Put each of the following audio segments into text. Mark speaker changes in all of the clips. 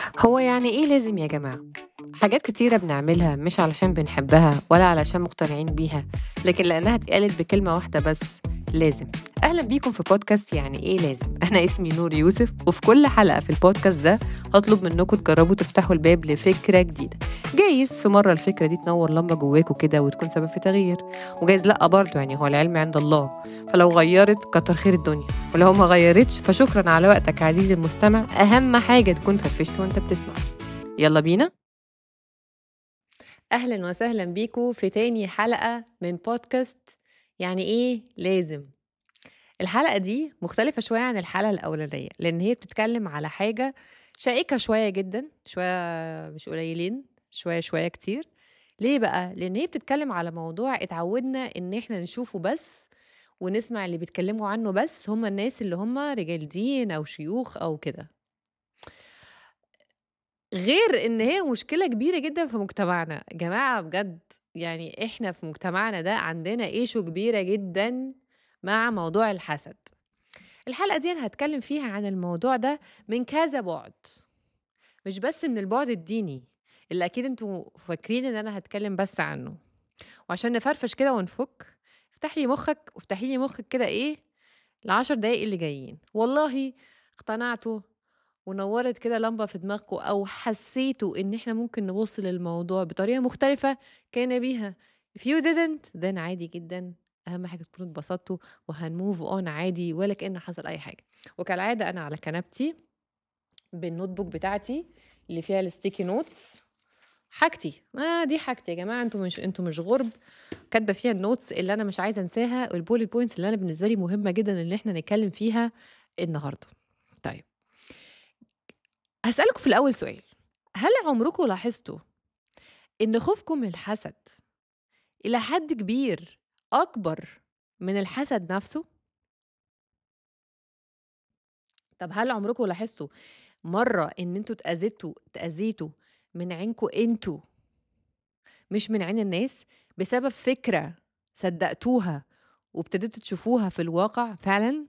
Speaker 1: هو يعني إيه لازم يا جماعة؟ حاجات كتيرة بنعملها مش علشان بنحبها ولا علشان مقتنعين بيها لكن لأنها اتقالت بكلمة واحدة بس لازم أهلا بيكم في بودكاست يعني إيه لازم أنا اسمي نور يوسف وفي كل حلقة في البودكاست ده هطلب منكم تجربوا تفتحوا الباب لفكرة جديدة جايز في مرة الفكرة دي تنور لمبة جواكوا كده وتكون سبب في تغيير وجايز لأ برضه يعني هو العلم عند الله فلو غيرت كتر خير الدنيا ولو ما غيرتش فشكرا على وقتك عزيزي المستمع أهم حاجة تكون فرفشت وانت بتسمع يلا بينا أهلا وسهلا بيكم في تاني حلقة من بودكاست يعني إيه لازم الحلقة دي مختلفة شوية عن الحلقة الأولانية لأن هي بتتكلم على حاجة شائكة شوية جدا شوية مش قليلين شوية شوية كتير ليه بقى؟ لأن هي بتتكلم على موضوع اتعودنا إن إحنا نشوفه بس ونسمع اللي بيتكلموا عنه بس هم الناس اللي هم رجال دين أو شيوخ أو كده غير إن هي مشكلة كبيرة جدًا في مجتمعنا، جماعة بجد يعني إحنا في مجتمعنا ده عندنا issue كبيرة جدًا مع موضوع الحسد. الحلقة دي أنا هاتكلم فيها عن الموضوع ده من كذا بُعد، مش بس من البُعد الديني اللي أكيد أنتم فاكرين إن أنا هاتكلم بس عنه، وعشان نفرفش كده ونفُك، افتح لي مخّك وافتحي لي مخِّك كده إيه ال10 دقايق اللي جايين، والله اقتنعتوا ونوّرت كده لمبة في دماغكم أو حسيتوا إن إحنا ممكن نبُص للموضوع بطريقة مختلفة كان بيها. if you didn't then عادي جدًا، أهم حاجة تكونوا اتبسطتوا وهنmove on عادي ولا كأن حصل أي حاجة. وكالعادة أنا على كنبتي بالnotebook بتاعتي اللي فيها الsticky notes حاجتي، آه دي حاجتي يا جماعة أنتم مش أنتم مش غُرب، كاتبة فيها الnotes اللي أنا مش عايزة أنساها والbullet points اللي أنا بالنسبة لي مهمة جدًا إن إحنا نتكلم فيها النهارده. طيب هاسألكم في الأول سؤال، هل عمركم لاحظتوا إن خوفكم من الحسد إلى حد كبير أكبر من الحسد نفسه؟ طب هل عمركم لاحظتوا مرّة إن أنتم اتأذيتوا اتأذيتوا من عينكم أنتم مش من عين الناس، بسبب فكرة صدقتوها وابتديتوا تشوفوها في الواقع فعلًا؟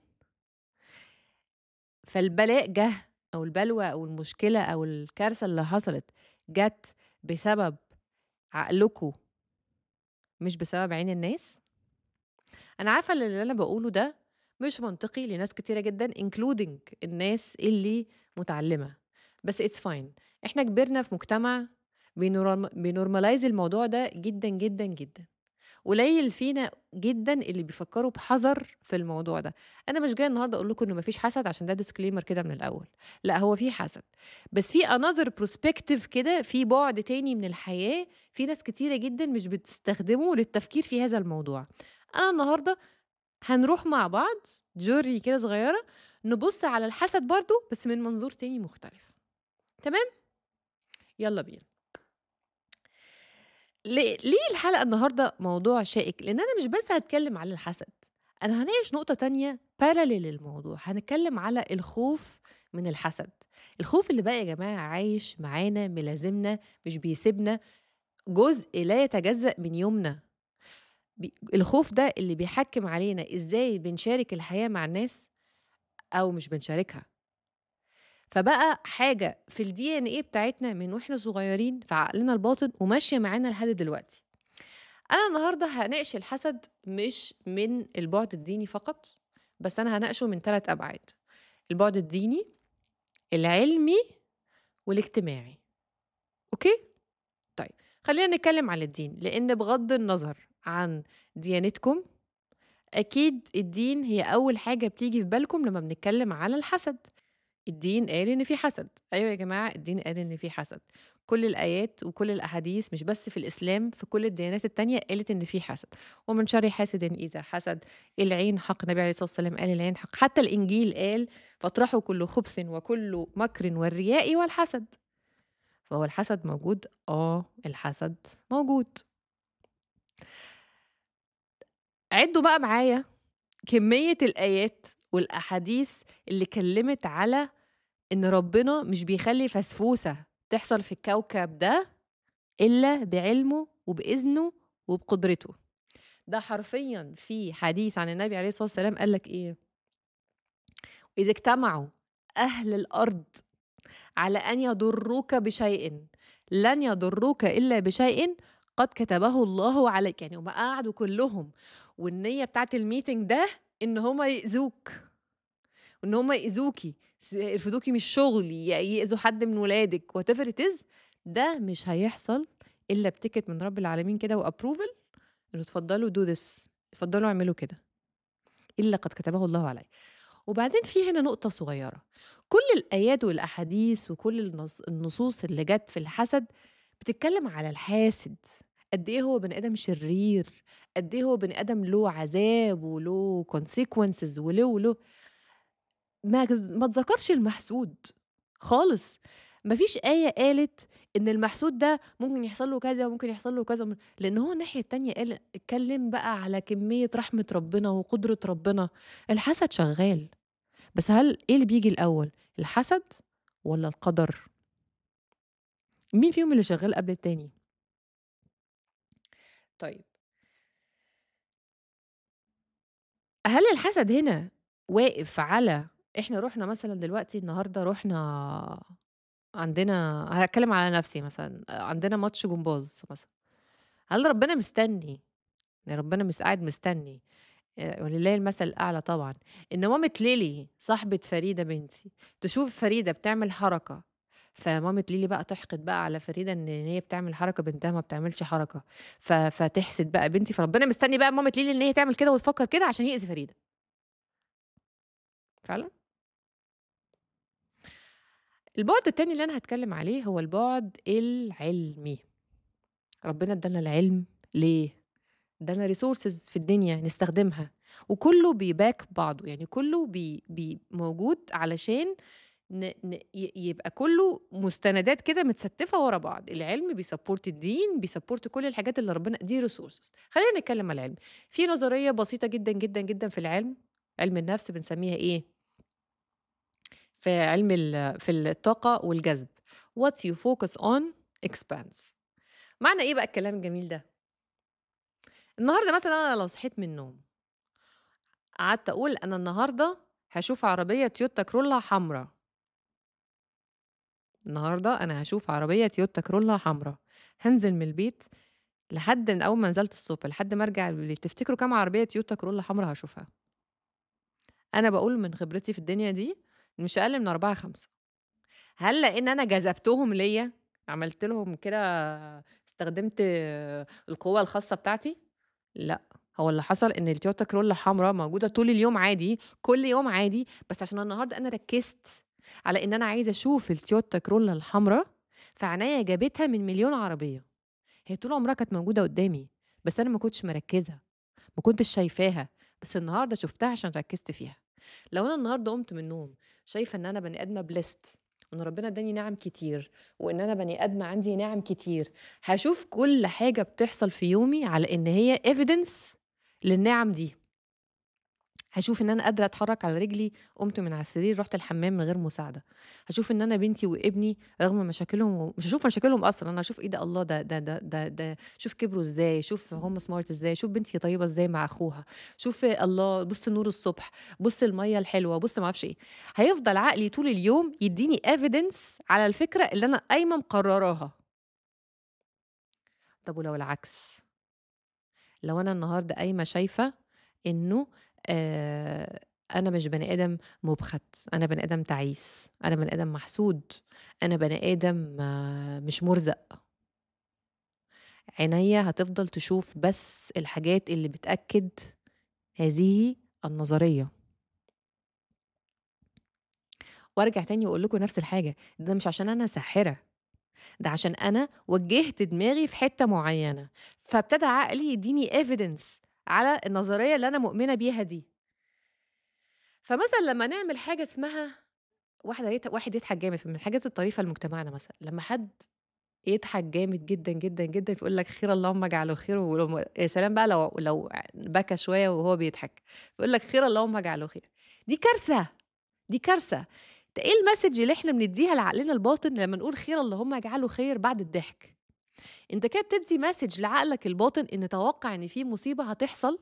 Speaker 1: فالبلاء جه أو البلوى أو المشكلة أو الكارثة اللي حصلت جات بسبب عقلكم مش بسبب عين الناس؟ أنا عارفة إن اللي أنا باقوله ده مش منطقي لناس كتيرة جدًا including الناس اللي متعلمة، بس it's fine إحنا كبرنا في مجتمع بينورم بيnormalize الموضوع ده جدًا، جدًا، جدًا. قليل فينا جدًا اللي بيفكروا بحذر في الموضوع ده. أنا مش جاية النهارده أقول لكم إنه ما فيش حسد عشان ده disclaimer كده من الأول، لأ هو في حسد، بس في another perspective كده في بُعد تاني من الحياة في ناس كتيرة جدًا مش بتستخدمه للتفكير في هذا الموضوع. أنا النهارده هنروح مع بعض journey كده صغيرة نبُص على الحسد برضه بس من منظور تاني مختلف. تمام؟ يالّا بينا. ليه ليه الحلقة النهارده موضوع شائك؟ لإن أنا مش بس هاتكلم على الحسد، أنا هاناقش نقطة تانية parallel للموضوع، هنتكلم على الخوف من الحسد. الخوف اللي بقى يا جماعة عايش معانا ملازمنا مش بيسيبنا، جزء لا يتجزأ من يومنا. ب الخوف ده اللي بيحكِّم علينا إزاي بنشارك الحياة مع الناس أو مش بنشاركها. فبقى حاجة في الDNA بتاعتنا من وإحنا صغيرين في عقلنا الباطن وماشية معانا لحد دلوقتي. أنا النهارده هاناقش الحسد مش من البُعد الديني فقط، بس أنا هاناقشه من 3 أبعاد، البُعد الديني، العلمي، والاجتماعي. أوكي؟ طيب خلّينا نتكلم عن الدين، لإن بغض النظر عن ديانتكم، أكيد الدين هي أول حاجة بتيجي في بالكم لمّا بنتكلم على الحسد. الدين قال إن في حسد، أيوه يا جماعة الدين قال إن في حسد. كل الآيات وكل الأحاديث مش بس في الإسلام، في كل الديانات التانية قالت إن في حسد. ومن شر حاسد إذا حسد، العين حق، النبي عليه الصلاة والسلام قال العين حق، حتى الإنجيل قال: "فاطرحوا كل خبث وكل مكر والرياء والحسد." فهو الحسد موجود؟ آه، الحسد موجود. عدّوا بقى معايا كمية الآيات والأحاديث اللي اتكلمت على إن ربنا مش بيخلّي فسفوسة تحصل في الكوكب ده إلا بعلمه وبإذنه وبقدرته. ده حرفيًا في حديث عن النبي عليه الصلاة والسلام قال لك إيه؟ إذا اجتمعوا أهل الأرض على أن يضروك بشيء لن يضروك إلا بشيء قد كتبه الله عليك يعني هم قعدوا كلهم والنية بتاعت الميتنج ده إن هما يأذوك وإن هما يأذوكي يرفضوكي من الشغل يأذوا حد من ولادك وات ده مش هيحصل إلا بتكت من رب العالمين كده وأبروفل إنه اتفضلوا دو ذس اتفضلوا اعملوا كده إلا قد كتبه الله علي وبعدين في هنا نقطة صغيرة كل الآيات والأحاديث وكل النصوص اللي جت في الحسد بتتكلم على الحاسد قد ايه هو بني ادم شرير قد ايه هو بني ادم له عذاب وله consequences وله وله ما ما تذكرش المحسود خالص ما فيش آية قالت إن المحسود ده ممكن يحصل له كذا وممكن يحصل له كذا لأن هو الناحية التانية قال اتكلم بقى على كمية رحمة ربنا وقدرة ربنا الحسد شغال بس هل إيه اللي بيجي الأول الحسد ولا القدر مين فيهم اللي شغال قبل التاني طيب هل الحسد هنا واقف على إحنا رُحنا مثلًا دلوقتي النهارده رُحنا عندنا هاتكلم على نفسي مثلًا، عندنا ماتش جمباز مثلًا، هل ربنا مستني يعني ربنا مس قاعد مستني ولله المثل الأعلى طبعًا، إن مامة ليلي صاحبة فريدة بنتي تشوف فريدة بتعمل حركة، فمامة ليلي بقى تحقد بقى على فريدة إن هي بتعمل حركة بنتها ما بتعملش حركة، ف فتحسد بقى بنتي، فربنا مستني بقى مامة ليلي إن هي تعمل كده وتفكر كده عشان يأذي فريدة. فعلًا؟ البُعد التاني اللي أنا هاتكلم عليه هو البُعد العلمي. ربنا ادّانا العلم ليه؟ ادّانا resources في الدنيا نستخدمها، وكُلّه بيباك بعضه، يعني كُلّه بي بي موجود علشان ن ن ي يبقى كُلّه مستندات كده متستفة ورا بعض، العلم بيسبورت الدين، بيسبورت كل الحاجات اللي ربنا دي resources. خلّينا نتكلم على العلم، في نظرية بسيطة جدًا، جدًا، جدًا في العلم، علم النفس بنسميها إيه؟ في علم في الطاقة والجذب what you focus on expands معنى إيه بقى الكلام الجميل ده؟ النهارده مثلًا أنا لو صحيت من النوم قعدت أقول أنا النهارده هاشوف عربية تويوتا كرولا حمرا. النهارده أنا هاشوف عربية تويوتا كرولا حمرا، هنزل من البيت لحد من أول ما نزلت الصبح لحد ما أرجع البيت تفتكروا كام عربية تويوتا كرولا حمرا هاشوفها؟ أنا بقول من خبرتي في الدنيا دي مش أقل من أربعة خمسة هل لإن أنا جذبتهم ليّا، عملت لهم كده استخدمت القوة الخاصة بتاعتي؟ لأ، هو اللي حصل إن التويوتا كرولا حمرا موجودة طول اليوم عادي، كل يوم عادي، بس عشان النهارده أنا ركّزت على إن أنا عايزة أشوف التويوتا كرولا الحمرا، فعنايّا جابتها من مليون عربية. هي طول عمرها كانت موجودة قدّامي، بس أنا ما كنتش مركّزة، ما كنتش شايفاها، بس النهارده شُفتها عشان ركّزت فيها. لو أنا النهارده قُمت من النوم شايفة إن أنا بني آدمة blessed وإن ربنا اداني نعم كتير وإن أنا بني آدمة عندي نعم كتير هشوف كل حاجة بتحصل في يومي على إن هي evidence للنعم دي هشوف ان انا قادره اتحرك على رجلي قمت من على السرير رحت الحمام من غير مساعده هشوف ان انا بنتي وابني رغم مشاكلهم مش هشوف مشاكلهم اصلا انا هشوف ايه ده الله ده ده ده ده, ده شوف كبروا ازاي شوف هم سمارت ازاي شوف بنتي طيبه ازاي مع اخوها شوف الله بص نور الصبح بص الميه الحلوه بص ما اعرفش ايه هيفضل عقلي طول اليوم يديني ايفيدنس على الفكره اللي انا قايمه مقرراها طب ولو العكس لو انا النهارده قايمه شايفه انه آه أنا مش بني آدم مُبخَت، أنا بني آدم تعيس، أنا بني آدم محسود، أنا بني آدم آه مش مُرزق. عينيّا هتفضل تشوف بس الحاجات اللي بتأكد هذه النظرية. وارجع تاني واقول لكم نفس الحاجة، ده مش عشان أنا ساحرة، ده عشان أنا وجّهت دماغي في حتّة معيّنة، فابتدى عقلي يدّيني evidence على النظرية اللي أنا مؤمنة بيها دي. فمثلًا لمّا نعمل حاجة اسمها واحدة يت واحد يضحك جامد، من الحاجات الطريفة لمجتمعنا مثلًا، لمّا حد يضحك جامد جدًا، جدًا، جدًا، فيقول لك خير اللهم اجعله خير ولو يا سلام بقى لو لو بكى شوية وهو بيضحك، يقول لك خير اللهم اجعله خير. دي كارثة، دي كارثة. ده إيه المسج اللي إحنا بندّيها لعقلنا الباطن لمّا نقول خير اللهم اجعله خير بعد الضحك؟ أنت كده بتدّي مسج لعقلك الباطن إن توقّع إن في مصيبة هتحصل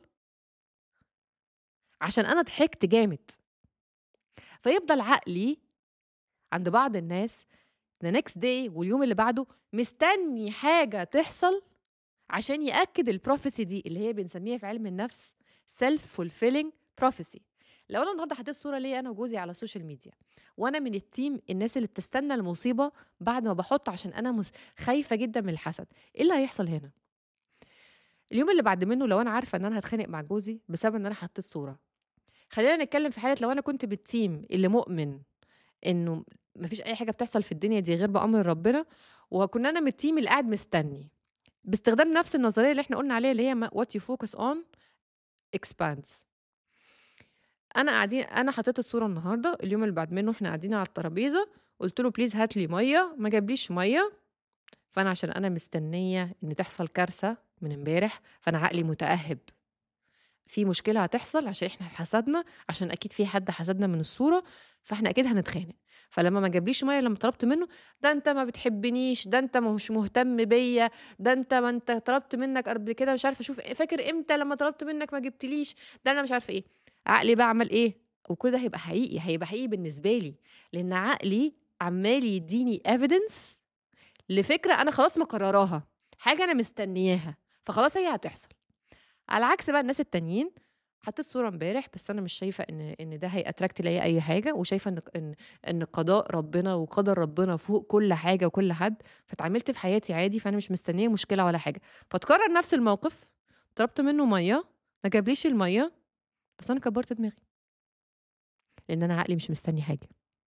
Speaker 1: عشان أنا ضحكت جامد. فيفضل عقلي عند بعض الناس the next day واليوم اللي بعده مستني حاجة تحصل عشان يأكد البروفيسي دي اللي هي بنسميها في علم النفس self fulfilling prophecy لو انا النهارده حطيت صوره ليا انا وجوزي على السوشيال ميديا وانا من التيم الناس اللي بتستنى المصيبه بعد ما بحط عشان انا مس... خايفه جدا من الحسد ايه اللي هيحصل هنا اليوم اللي بعد منه لو انا عارفه ان انا هتخانق مع جوزي بسبب ان انا حطيت صوره خلينا نتكلم في حاله لو انا كنت بالتيم اللي مؤمن انه مفيش اي حاجه بتحصل في الدنيا دي غير بامر ربنا وكنا انا من التيم اللي قاعد مستني باستخدام نفس النظريه اللي احنا قلنا عليها اللي هي what you focus on expands انا قاعدين انا حطيت الصوره النهارده اليوم اللي بعد منه احنا قاعدين على الترابيزه قلت له بليز هات لي ميه ما جابليش ميه فانا عشان انا مستنيه ان تحصل كارثه من امبارح فانا عقلي متاهب في مشكله هتحصل عشان احنا حسدنا عشان اكيد في حد حسدنا من الصوره فاحنا اكيد هنتخانق فلما ما جابليش ميه لما طلبت منه ده انت ما بتحبنيش ده انت مش مهتم بيا ده انت ما انت طلبت منك قبل كده مش عارفه اشوف فاكر امتى لما طلبت منك ما جبتليش ده انا مش عارفه ايه عقلي بقى عمل ايه وكل ده هيبقى حقيقي هيبقى حقيقي بالنسبه لي لان عقلي عمال يديني ايفيدنس لفكره انا خلاص مقرراها حاجه انا مستنياها فخلاص هي هتحصل على عكس بقى الناس التانيين حطيت صورة امبارح بس أنا مش شايفة إن إن ده هيأتراكت ليا أي حاجة وشايفة إن إن إن قضاء ربنا وقدر ربنا فوق كل حاجة وكل حد فاتعاملت في حياتي عادي فأنا مش مستنية مشكلة ولا حاجة فتكرر نفس الموقف طلبت منه مية ما جابليش المية بس أنا كبرت دماغي لأن أنا عقلي مش مستني حاجة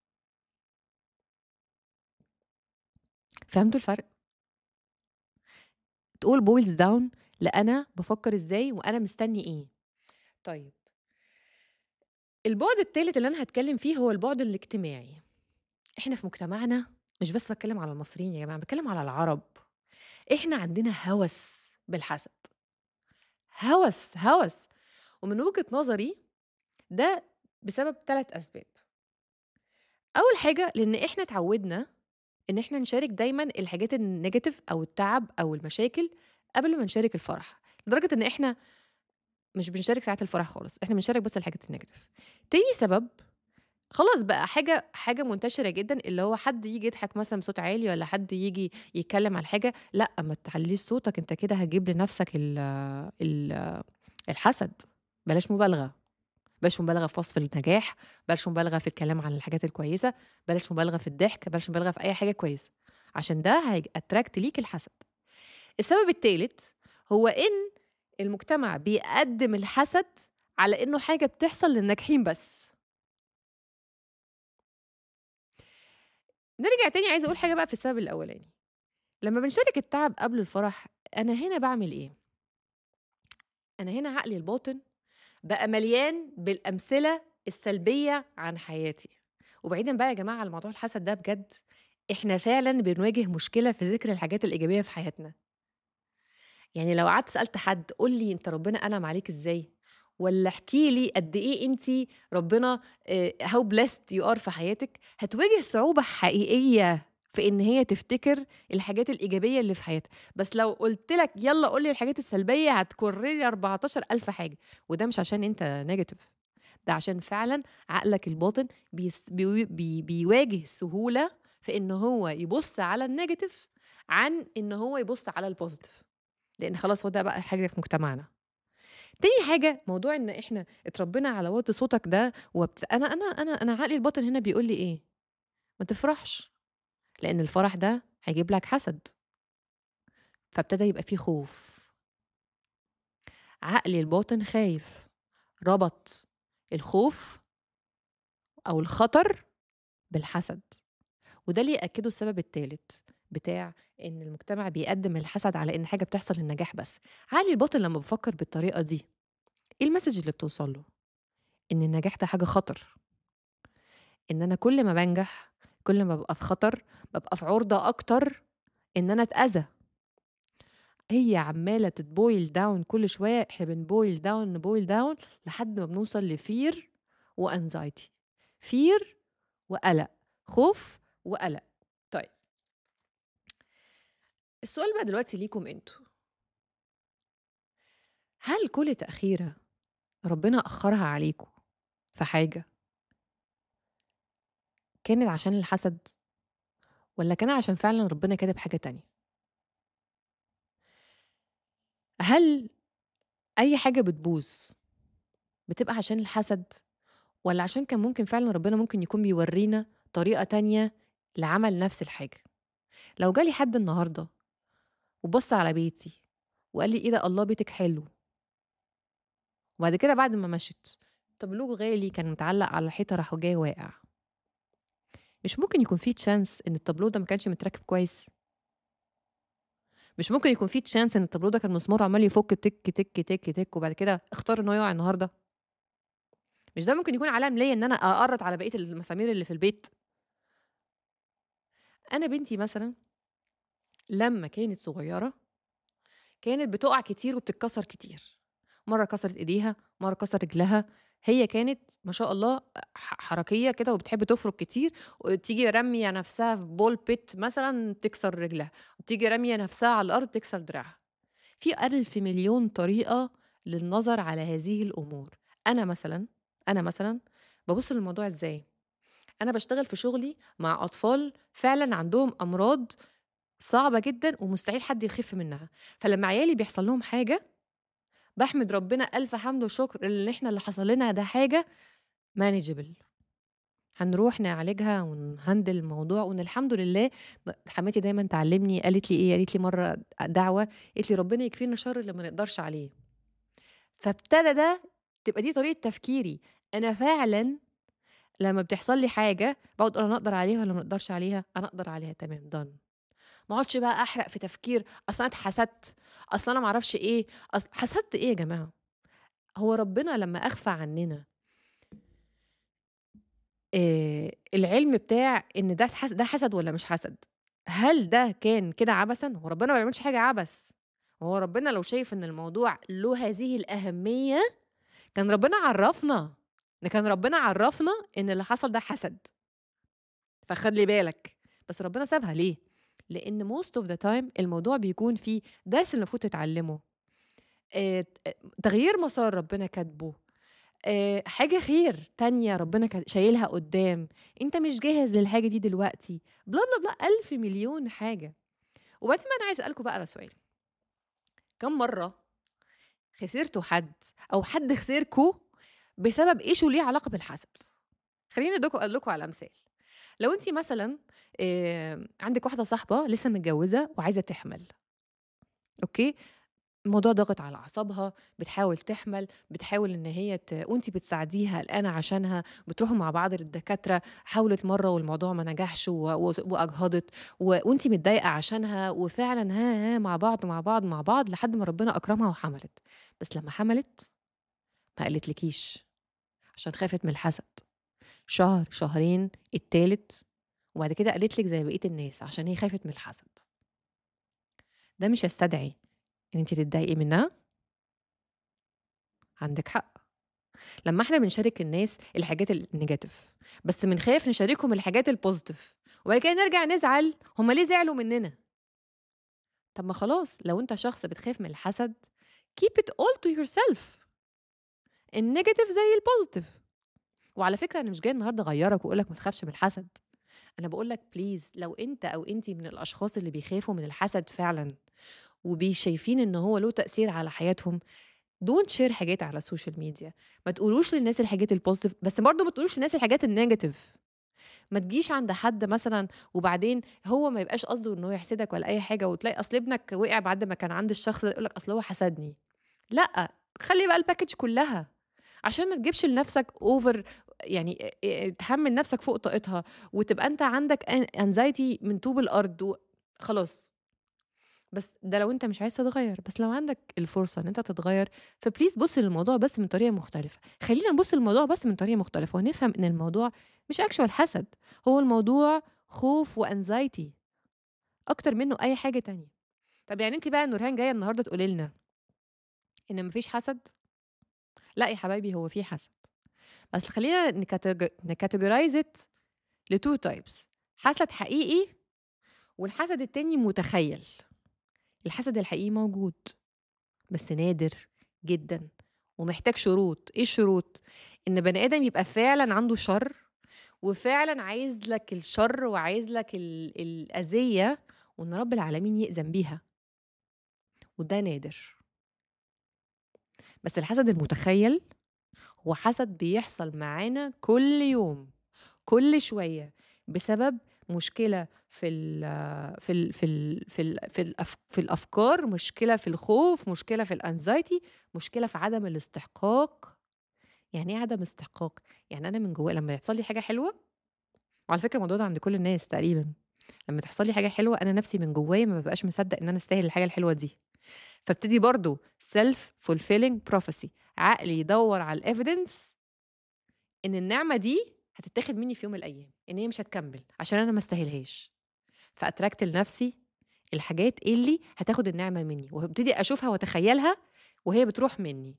Speaker 1: فهمتوا الفرق؟ تقول بويلز داون لأنا بفكر إزاي وأنا مستني إيه طيب البعد التالت اللي أنا هتكلم فيه هو البعد الاجتماعي إحنا في مجتمعنا مش بس بتكلم على المصريين يا جماعة بتكلم على العرب إحنا عندنا هوس بالحسد هوس هوس ومن وجهة نظري ده بسبب ثلاث أسباب أول حاجة لأن إحنا اتعودنا إن إحنا نشارك دايما الحاجات النيجاتيف أو التعب أو المشاكل قبل ما نشارك الفرح لدرجة إن إحنا مش بنشارك ساعات الفرح خالص إحنا بنشارك بس الحاجات النيجاتيف تاني سبب خلاص بقى حاجة حاجة منتشرة جدا اللي هو حد يجي يضحك مثلا بصوت عالي ولا حد يجي يتكلم على حاجة لا ما تعليش صوتك انت كده هتجيب لنفسك ال ال الحسد بلاش مبالغة بلاش مبالغة في وصف النجاح بلاش مبالغة في الكلام عن الحاجات الكويسة بلاش مبالغة في الضحك بلاش مبالغة في أي حاجة كويسة عشان ده هيأتراكت ليك الحسد السبب الثالث هو إن المجتمع بيقدم الحسد على إنه حاجة بتحصل للناجحين بس نرجع تاني عايزة أقول حاجة بقى في السبب الأولاني لما بنشارك التعب قبل الفرح أنا هنا بعمل إيه؟ أنا هنا عقلي الباطن بقى مليان بالأمثلة السلبية عن حياتي وبعيدا بقى يا جماعة على موضوع الحسد ده بجد احنا فعلا بنواجه مشكلة في ذكر الحاجات الإيجابية في حياتنا يعني لو قعدت سألت حد قول لي انت ربنا أنعم عليك ازاي ولا احكي لي قد ايه انت ربنا هاو بليست يو ار في حياتك هتواجه صعوبة حقيقية في ان هي تفتكر الحاجات الايجابيه اللي في حياتها بس لو قلت لك يلا قول لي الحاجات السلبيه هتكرر لي 14 الف حاجه وده مش عشان انت نيجاتيف ده عشان فعلا عقلك الباطن بيس بي بي بيواجه سهوله في ان هو يبص على النيجاتيف عن ان هو يبص على البوزيتيف لان خلاص هو ده بقى حاجه في مجتمعنا تاني حاجة موضوع ان احنا اتربينا على وطي صوتك ده وبت... انا انا انا انا عقلي الباطن هنا بيقول لي ايه ما تفرحش لأن الفرح ده هيجيب لك حسد فابتدى يبقى فيه خوف عقلي الباطن خايف ربط الخوف أو الخطر بالحسد وده اللي يأكده السبب الثالث بتاع ان المجتمع بيقدم الحسد على ان حاجه بتحصل للنجاح بس عقلي الباطن لما بفكر بالطريقه دي ايه المسج اللي بتوصل له ان النجاح ده حاجه خطر ان انا كل ما بنجح كل ما ببقى في خطر ببقى في عرضة أكتر إن أنا أتأذى هي عمالة تتبويل داون كل شوية احنا بنبويل داون نبويل داون لحد ما بنوصل لفير وانزايتي فير وقلق خوف وقلق طيب السؤال بقى دلوقتي ليكم انتوا هل كل تأخيرة ربنا أخرها عليكم في حاجة كانت عشان الحسد والّا كان عشان فعلًا ربنا كاتب حاجة تانية؟ هل أي حاجة بتبوظ بتبقى عشان الحسد والّا عشان كان ممكن فعلًا ربنا ممكن يكون بيورّينا طريقة تانية لعمل نفس الحاجة؟ لو جه لي حد النهارده وبَص على بيتي وقال لي: "إيه ده الله بيتِك حلو." وبعد كده بعد ما مشِت طابلوه غالي كان متعلق على الحيطة راح جاي واقع. مش ممكن يكون في chance إن الطابلوه ده ما كانش متركب كويس؟ مش ممكن يكون في chance إن الطابلوه ده كان مسماره عمال يفُك تِك، تِك، تِك، تِك وبعد كده اختار إن هو يقع النهارده؟ مش ده ممكن يكون علامة ليّا إن أنا أقرّط على بقية المسامير اللي في البيت؟ أنا بنتي مثلًا لمّا كانت صغيرة كانت بتُقع كتير وبتتكسر كتير، مرّة كسرت إيديها، مرّة كسر رجلها، هي كانت ما شاء الله ح حركية كده وبتحب تفرُك كتير وتيجي رامية نفسها في ball pit مثلًا تكسر رجلها، وتيجي رامية نفسها على الأرض تكسر دراعها. في ألف مليون طريقة للنظر على هذه الأمور. أنا مثلًا، أنا مثلًا بابُص للموضوع إزاي؟ أنا باشتغل في شغلي مع أطفال فعلًا عندهم أمراض صعبة جدًا ومستحيل حد يخف منها، فلمّا عيالي بيحصل لهم حاجة باحمد ربنا ألف حمد وشكر إن إحنا اللي حصل لنا ده حاجة manageable هنروح نعالجها ونهندل الموضوع وإن الحمد لله ب حماتي دايمًا تعلّمني قالت لي إيه، قالت لي مرّة دعوة قالت لي: "ربنا يكفينا شر اللي ما نقدرش عليه." فابتدى ده تبقى دي طريقة تفكيري، أنا فعلًا لمّا بتحصل لي حاجة باقعد أقول أنا أقدر عليها والّا ما أقدرش عليها؟ أنا أقدر عليها تمام done. ما اقعدش بقى أحرق في تفكير أصل أنا اتحسدت، أصل أنا ما أعرفش إيه، أصل حسدت إيه يا جماعة؟ هو ربنا لمّا أخفى عننا آآ العلم بتاع إن ده اتحس ده حسد والّا مش حسد، هل ده كان كده عبثًا؟ هو ربنا ما بيعملش حاجة عبث، هو ربنا لو شايف إن الموضوع له هذه الأهمية كان ربنا عرّفنا، ده كان ربنا عرّفنا إن اللي حصل ده حسد. فخلِّ بالك، بس ربنا سابها ليه؟ لإن most of the time الموضوع بيكون فيه درس المفروض تتعلمه، آآ ت تغيير مسار ربنا كاتبه، آآ حاجة خير تانية ربنا كان شايلها قدّام، أنت مش جاهز للحاجة دي دلوقتي، بلا، بلا، بلا، ألف مليون حاجة. وبعدين بقى أنا عايزة أسألكم بقى على سؤال، كام مرّة خسرتوا حد أو حد خسركم بسبب issue ليه علاقة بالحسد؟ خلّيني أدوكم أقول لكم على مثال، لو أنتِ مثلًا آآ عندِك واحدة صاحبة لسه متجوزة وعايزة تحمل، أوكي، الموضوع ضاغط على أعصابها، بتحاول تحمل، بتحاول إن هي ت وأنتِ بتساعديها قلقانة عشانها، بتروحوا مع بعض للدكاترة، حاولت مرّة والموضوع ما نجحش و و وأجهضت و وأنتِ متضايقة عشانها وفعلًا ها، ها، مع بعض، مع بعض، مع بعض لحد ما ربنا أكرمها وحملت، بس لمّا حملت ما قالتلكيش عشان خافت من الحسد، شهر، شهرين، التالت وبعد كده قالت لِك زي بقية الناس عشان هي خافت من الحسد. ده مش يستدعي إن أنتِ تتضايقي منها؟ عندِك حق. لمّا إحنا بنشارك الناس الحاجات الnegative بس بنخاف نشاركهم الحاجات الpositive وبعد كده نرجع نزعل هُم ليه زعلوا مننا؟ طب ما خلاص لو أنت شخص بتخاف من الحسد keep it all to yourself. الnegative زي الpositive. وعلى فكرة أنا مش جاية النهارده أغيّرك وأقول لك ما تخافش من الحسد، أنا باقول لك please لو أنت أو أنتِ من الأشخاص اللي بيخافوا من الحسد فعلًا وبي شايفين إن هو له تأثير على حياتهم don't share حاجات على السوشيال ميديا، ما تقولوش للناس الحاجات الpositive بس برضه ما تقولوش للناس الحاجات الnegative. ما تجيش عند حد مثلًا وبعدين هو ما يبقاش قصده إن هو يحسدك ولا أي حاجة وتلاقي أصل ابنك وقع بعد ما كان عند الشخص ده يقول لك أصل هو حسدني. لأ، خلّي بقى الpackage كلّها عشان ما تجيبش لنفسك over يعني آآ تحمّل نفسك فوق طاقتها وتبقى أنت عندك an anxiety من طوب الأرض و خلاص. بس ده لو أنت مش عايز تتغيّر، بس لو عندك الفرصة إن أنت تتغيّر فبليز بُص للموضوع بس من طريقة مختلفة، خلّينا نبُص للموضوع بس من طريقة مختلفة ونفهم إن الموضوع مش actual حسد، هو الموضوع خوف وanxiety أكتر منه أي حاجة تانية. طب يعني أنتِ بقى نورهان جاية النهارده تقولي لنا إن ما فيش حسد؟ لأ يا حبايبي هو في حسد، بس خلّينا نكاتيج نcategorize it ل2 types حسد حقيقي والحسد التاني متخيّل. الحسد الحقيقي موجود، بس نادر جدًا ومحتاج شروط، إيه الشروط؟ إن بني آدم يبقى فعلًا عنده شر وفعلًا عايز لك الشر وعايز لك ال الأذية وإن رب العالمين يأذن بيها. وده نادر. بس الحسد المتخيّل هو حسد بيحصل معانا كل يوم، كل شوية، بسبب مشكلة في ال في ال في ال في ال في الأف في الأفكار، مشكلة في الخوف، مشكلة في الanxiety، مشكلة في عدم الاستحقاق. يعني إيه عدم استحقاق؟ يعني أنا من جوايا لمّا يحصل لي حاجة حلوة وعلى فكرة الموضوع ده عند كل الناس تقريبًا، لمّا تحصل لي حاجة حلوة أنا نفسي من جوايا ما بابقاش مصدّق إن أنا أستاهل الحاجة الحلوة دي. فابتدي برضه self fulfilling prophecy عقلي يدوّر على الevidence إن النعمة دي هتتاخد منّي في يوم من الأيام، إن هي مش هتكمّل عشان أنا ما أستاهلهاش. فأتراكت لنفسي الحاجات اللي هتاخد النعمة منّي، وابتدي أشوفها وأتخيّلها وهي بتروح منّي.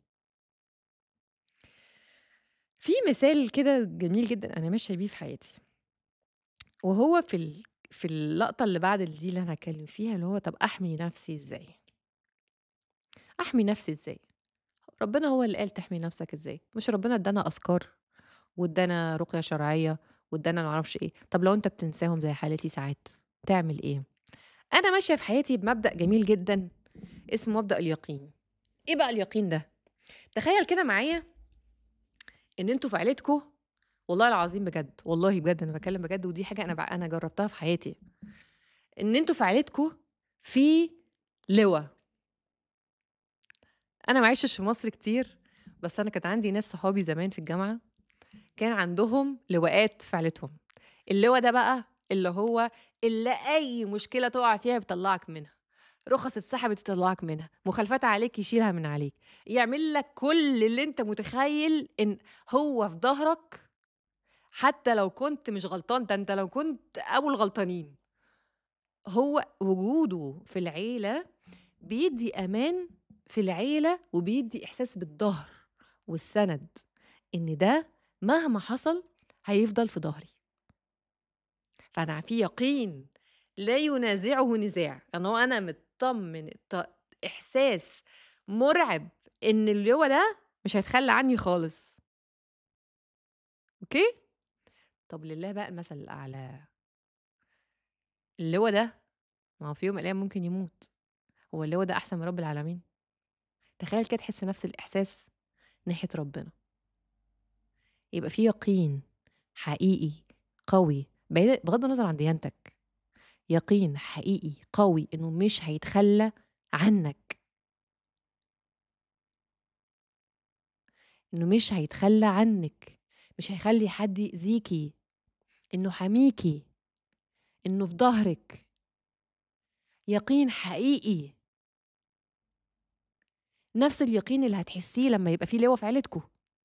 Speaker 1: في مثال كده جميل جدًا أنا ماشية بيه في حياتي. وهو في ال في اللقطة اللي بعد دي اللي أنا هاتكلّم فيها، اللي هو طَب أحمي نفسي إزاي؟ أحمي نفسي إزاي؟ ربنا هو اللي قال تحمي نفسك إزاي، مش ربنا ادّانا أذكار وادّانا رُقية شرعية وادّانا ما أعرفش إيه، طَب لو أنت بتنساهم زي حالتي ساعات، تعمل إيه؟ أنا ماشية في حياتي بمبدأ جميل جدًا اسمه مبدأ اليقين. إيه بقى اليقين ده؟ تخيّل كده معايا إن أنتم في عيلتكم والله العظيم بجد، والله بجد أنا باتكلّم بجد ودي حاجة أنا ب أنا جرّبتها في حياتي. إن أنتم في عيلتكم في لواء. أنا ما عِشتش في مصر كتير، بس أنا كانت عندي ناس صحابي زمان في الجامعة، كان عندهم لواءات في عيلتهم. اللواء ده بقى اللي هو اللي أي مشكلة تُقع فيها بيطلّعك منها، رُخص اتسحبت يطلّعك منها، مخالفات عليك يشيلها من عليك، يعمل لك كل اللي أنت متخيّل إن هو في ضهرك حتى لو كنت مش غلطان، ده أنت لو كنت أبو الغلطانين. هو وجوده في العيلة بيدّي أمان في العيلة وبيدّي إحساس بالضهر والسَنَد، إن ده مهما حصل هيفضل في ضهري. فأنا في يقين لا ينازعه نزاع، إن هو أنا متطمن ط إحساس مرعب إن اللواء ده مش هيتخلّى عني خالص. أوكي؟ طَب لله بقى المثل الأعلى. اللواء ده ما هو في يوم من الأيام ممكن يموت، هو اللواء ده أحسن من رب العالمين؟ تخيّل كده تحس نفس الإحساس ناحية ربنا. يبقى في يقين حقيقي قوي بعيد بغض النظر عن ديانتك، يقين حقيقي قوي إنه مش هيتخلّى عنّك. إنه مش هيتخلّى عنِّك، مش هيخلّي حد يأذيكِ، إنه حاميكِ، إنه في ضهرِك. يقين حقيقي. نفس اليقين اللي هتحسّيه لمّا يبقى في لواء في عيلتكم.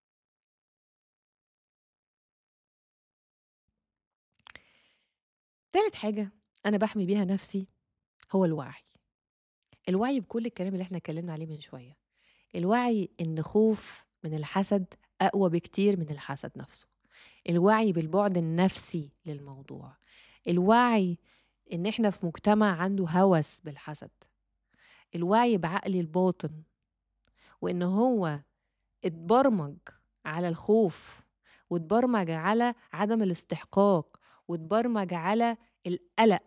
Speaker 1: تالت حاجة أنا باحمي بيها نفسي هو الوعي. الوعي بكل الكلام اللي إحنا اتكلّمنا عليه من شوية. الوعي إن خوف من الحسد أقوى بكتير من الحسد نفسه. الوعي بالبُعد النفسي للموضوع. الوعي إن إحنا في مجتمع عنده هَوَس بالحسد. الوعي بعقلي الباطن، وإن هو اتبرمج على الخوف، واتبرمج على عدم الاستحقاق، واتبرمج على القلق.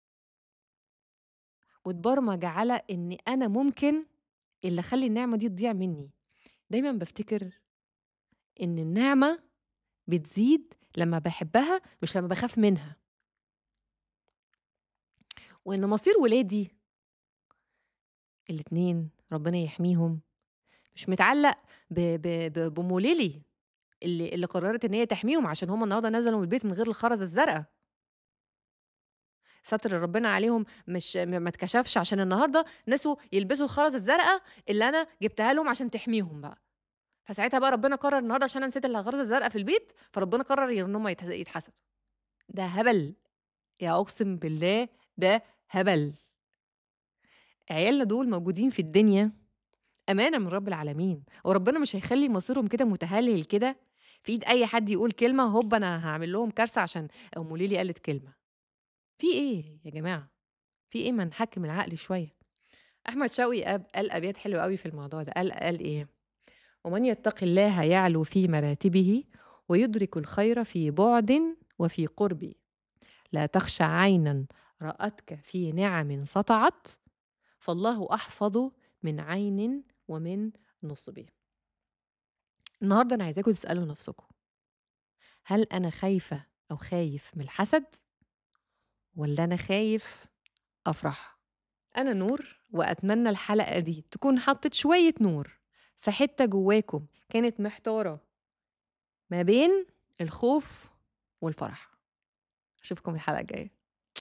Speaker 1: واتبرمج على إن أنا ممكن اللي أخلّي النعمة دي تضيع منّي. دايمًا بافتكر إن النعمة بتزيد لمّا باحبها مش لمّا باخاف منها. وإن مصير ولادي الاتنين ربنا يحميهم، مش متعلّق ب ب ب بأم ليلي اللي اللي قررت إن هي تحميهم عشان هُم النهارده نزلوا من البيت من غير الخرزة الزرقا. ستر ربنا عليهم مش م ما اتكشفش عشان النهارده نسوا يلبسوا الخرزة الزرقا اللي أنا جبتها لهم عشان تحميهم بقى. فساعتها بقى ربنا قرر النهارده عشان أنا نسيت الخرزة الزرقا في البيت، فربنا قرر إن هُم يتحس يتحسدوا. ده هبل، يا أقسم بالله ده هبل. عيالنا دول موجودين في الدنيا أمانة من رب العالمين، وربنا مش هيخلّي مصيرهم كده متهلهل كده في إيد أي حد يقول كلمة هوب أنا هاعمل لهم كارثة عشان أم ليلي قالت كلمة. في إيه يا جماعة؟ في إيه ما نحكّم العقل شوية. أحمد شوقي أب قال أبيات حلوة أوي في الموضوع ده، قال قال إيه: "ومن يتق الله يعلو في مراتبه، ويدرك الخير في بعد وفي قرب لا تخشى عينا رأتك في نعم سطعت فالله أحفظ من عين ومن نصب النهاردة أنا عايزاكم تسألوا نفسكم هل أنا خايفة أو خايف من الحسد ولا أنا خايف أفرح أنا نور وأتمنى الحلقة دي تكون حطت شوية نور في حتة جواكم كانت محتارة ما بين الخوف والفرح أشوفكم الحلقة الجاية